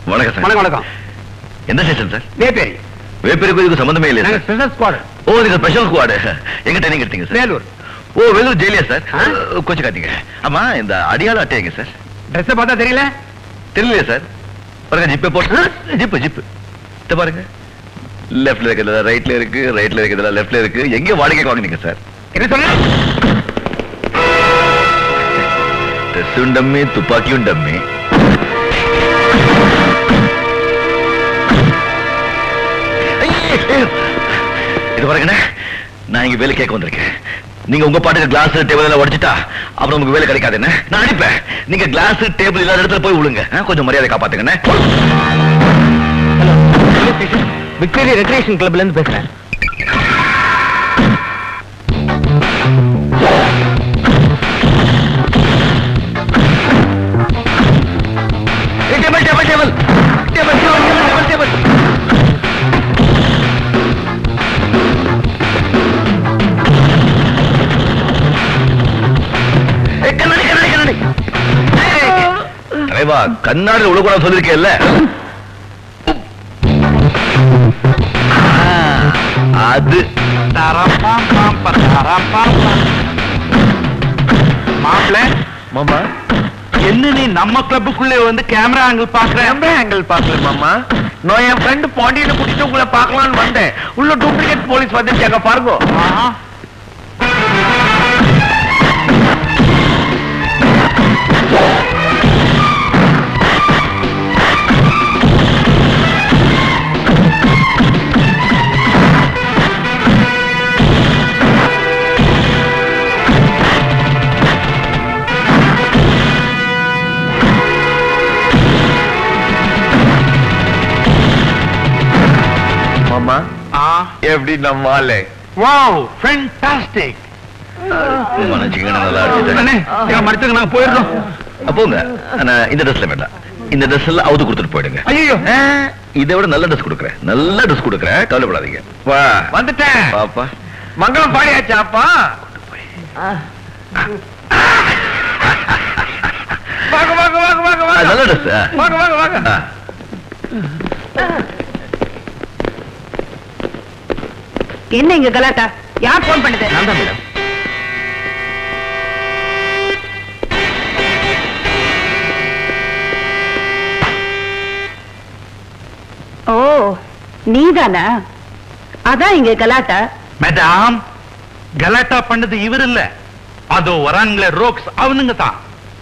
வணக்கம் சார் வணக்கம் வணக்கம் எந்த ஸ்டேஷன் சார் வேப்பேரி வேப்பேருக்கு இதுக்கு சம்பந்தமே இல்லையா நாங்க சார் ஸ்பெஷல் ஸ்குவாட் ஓ நீங்க ஸ்பெஷல் ஸ்குவாடு எங்க ட்ரைனிங் எடுத்தீங்க சார் வேலூர் ஓ வேலூர் ஜெயிலியா சார் ஆ? கொஞ்சம் காத்தீங்க ஆமா இந்த அடியாள அட்டையங்க சார் ட்ரெஸ் பார்த்தா தெரியல தெரியலையா சார் பாருங்க ஜிப்பை போட்டு ஜிப்பு ஜிப்பு இத பாருங்க லெஃப்ட்ல இருக்கிறதுல ரைட்ல இருக்கு ரைட்ல இருக்கிறதுல லெஃப்ட்ல இருக்கு எங்க வாடகைக்கு வாங்குனீங்க சார் என்ன சொல்ல ட்ரெஸ்ஸும் டம்மி துப்பாக்கியும் டம்மி ஐயே! இது பாருங்கண்ணே நான் இங்க வேலை கேட்க வந்திருக்கேன் நீங்க உங்க பாட்டுக்கு கிளாஸ் டேபிள் எல்லாம் உடைச்சிட்டா அப்புறம் உங்களுக்கு வேலை கிடைக்காதுன்னு நான் அடிப்பேன் நீங்க கிளாஸ் டேபிள் இல்லாத இடத்துல போய் விழுங்க ஆ, கொஞ்சம் மரியாதை காப்பாத்துங்கண்ணே விக்டோரியா ரெக்ரியேஷன் கிளப்ல இருந்து பேசுறேன் ஏய், table table table table table table table ஏய், கண்ணாடி கண்ணாடி கண்ணாடி ஏய், தலைவா கண்ணாடி உள்ள சொல்லிருக்கேல்ல ஆ, அது மாப்பிள்ள மாமா என்ன நீ நம்ம கிளப்புக்குள்ளே வந்து கேமரா ஆங்கிள் பாக்குற கேமரா ஆங்கிள் பாக்கல மாமா நான் என் ஃப்ரெண்ட் பாண்டியனை கூட்டிட்டு உங்களை பார்க்கலாம்னு வந்தேன் உள்ள டூப்ளிகேட் போலீஸ் வந்துருச்சாங்க பாருங்க மாமா எப்படி நம்ம ஆளு வாவ் ஃபேண்டாஸ்டிக் மன்னிச்சுக்கங்க நல்லா அடிச்சிட்டேன் மறுத்துக்கு நாங்க போயிடுறோம் அப்போங்க ஆனா இந்த ட்ரெஸ்ல வேண்டாம் இந்த ட்ரெஸ் எல்லாம் அவுத்து கொடுத்துட்டு போயிடுங்க ஐயோ ஆ, இதை விட நல்ல ட்ரெஸ் கொடுக்குறேன் நல்ல ட்ரெஸ் கொடுக்குறேன் கவலைப்படாதீங்க வா வந்துட்டேன் பாப்பா மங்களம் பாடியாச்சா அப்பா வாங்க வாங்க வாங்க வாங்க ஆ, வாங்க நல்ல ட்ரெஸ் வாங்க வாங்க வாங்க என்ன இங்க கலாட்டா யார் போன் பண்ணுது நான் தான் மேடம் ஓ நீதானா அதான் இங்க கலாட்டா மேடம் கலாட்டா பண்ணது இவர் இல்ல அதோ வரான்களே ரோக்ஸ் அவனுங்க தான்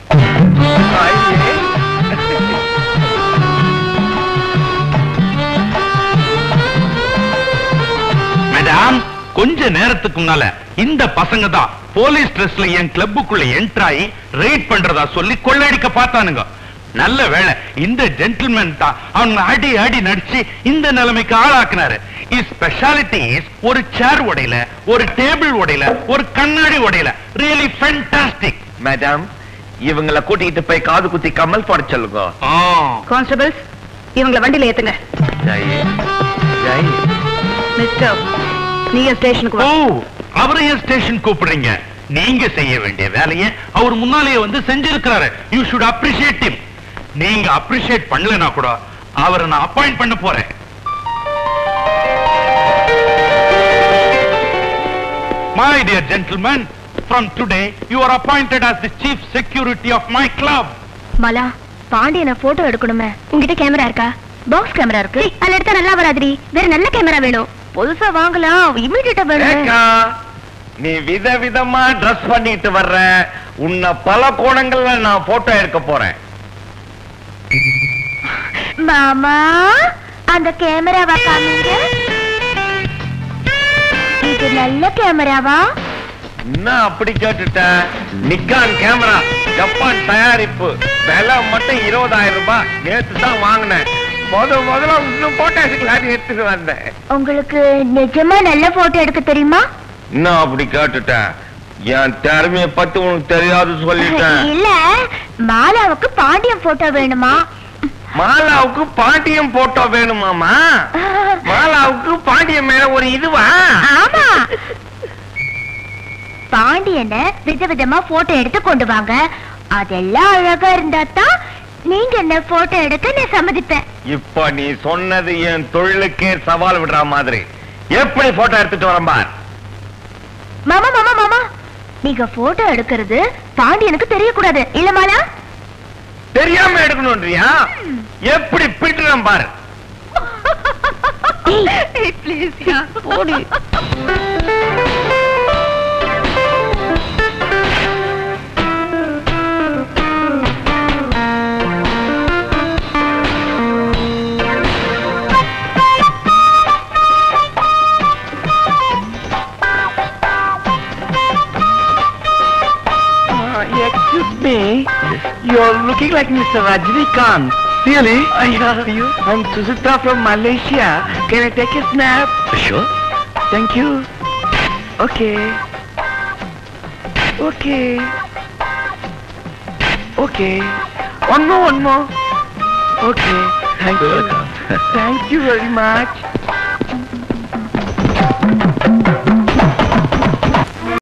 மேடம் கொஞ்ச நேரத்துக்கு முன்னால இந்த பசங்க தான் போலீஸ் ட்ரெஸ்ல என் கிளப்புக்குள்ள என்டர் ஆகி ரைட் பண்றதா சொல்லி கொள்ளையடிக்க பார்த்தானுங்க நல்ல வேளை இந்த ஜென்டில்மேன் தான் அவங்க அடி அடி நடிச்சு இந்த நிலைமைக்கு ஆளாக்குனாரு இஸ் ஸ்பெஷாலிட்டி ஒரு சேர் உடையில ஒரு டேபிள் உடையில ஒரு கண்ணாடி உடையில ரியலி ஃபேண்டாஸ்டிக் மேடம் இவங்கள கூட்டிட்டு போய் காது குத்தி கமல் பாட சொல்லுங்க கான்ஸ்டபிள்ஸ் இவங்கள வண்டியில ஏத்துங்க ஜெய் ஜெய் மிஸ்டர் நீங்க ஸ்டேஷனுக்கு ஓ வா அவரையும் ஸ்டேஷன் கூப்பிடுறீங்க நீங்க செய்ய வேண்டிய வேலையை அவர் முன்னாலேயே வந்து செஞ்சிருக்கிறாரு யூ ஷுட் அப்ரிஷியேட் him நீங்க அப்ரிஷியேட் பண்ணலனா கூட அவரை நான் அப்பாயிண்ட் பண்ண போறேன் My dear gentlemen, from today you are appointed as the chief security of my club. மலா பாண்டியனை போட்டோ எடுக்கணுமே உங்ககிட்ட கேமரா இருக்கா பாக்ஸ் கேமரா இருக்கு அதுல எடுத்தா நல்லா வராதுடி வேற நல்ல கேமரா வேணும் புதுசா வாங்கலாம் இமிடியேட்டா வேணும் ஏக்கா, நீ வித விதமா ட்ரெஸ் பண்ணிட்டு வர்ற உன்னை பல கோணங்கள்ல நான் போட்டோ எடுக்க போறேன் மாமா அந்த கேமராவா காமிங்க இது நல்ல கேமராவா என்ன அப்படி கேட்டுட்ட நிக்கான் கேமரா ஜப்பான் தயாரிப்பு விலை மட்டும் இருபதாயிரம் ரூபாய் நேத்து தான் வாங்கினேன் முத முதல்ல இன்னும் போட்டோ எடுக்கலான்னு எடுத்துட்டு வந்தேன் உங்களுக்கு நிஜமா நல்ல போட்டோ எடுக்க தெரியுமா என்ன அப்படி கேட்டுட்ட என் திறமைய பத்தி உனக்கு தெரியாது சொல்லிட்டேன் இல்ல மாலாவுக்கு பாண்டியன் போட்டோ வேணுமா மாலாவுக்கு பாண்டியம் போட்டோ வேணுமாமா மாலாவுக்கு பாண்டியம் மேல ஒரு இதுவா ஆமா பாண்டியனை விதவிதமா போட்டோ எடுத்து கொண்டு வாங்க அதெல்லாம் அழகா இருந்தா தான் நீங்க என்ன போட்டோ எடுக்க நான் சம்மதிப்பேன் இப்ப நீ சொன்னது என் தொழிலுக்கே சவால் விடுற மாதிரி எப்படி போட்டோ எடுத்துட்டு வரேன் பார் மாமா மாமா மாமா நீங்க போட்டோ எடுக்கிறது பாண்டியனுக்கு தெரியக்கூடாது இல்ல மாலா தெரியாம எடுக்கணும்ன்றியா எப்படி பிட்டுறேன் பார் ப்ளீஸ் போடி excuse me you're looking like Mr. Rajnikant Really? you? I'm Susita from Malaysia. Can I take a snap? Sure. Thank you. Okay. Okay. Okay. One more, one more. Okay. Thank you. Welcome. Thank you very much.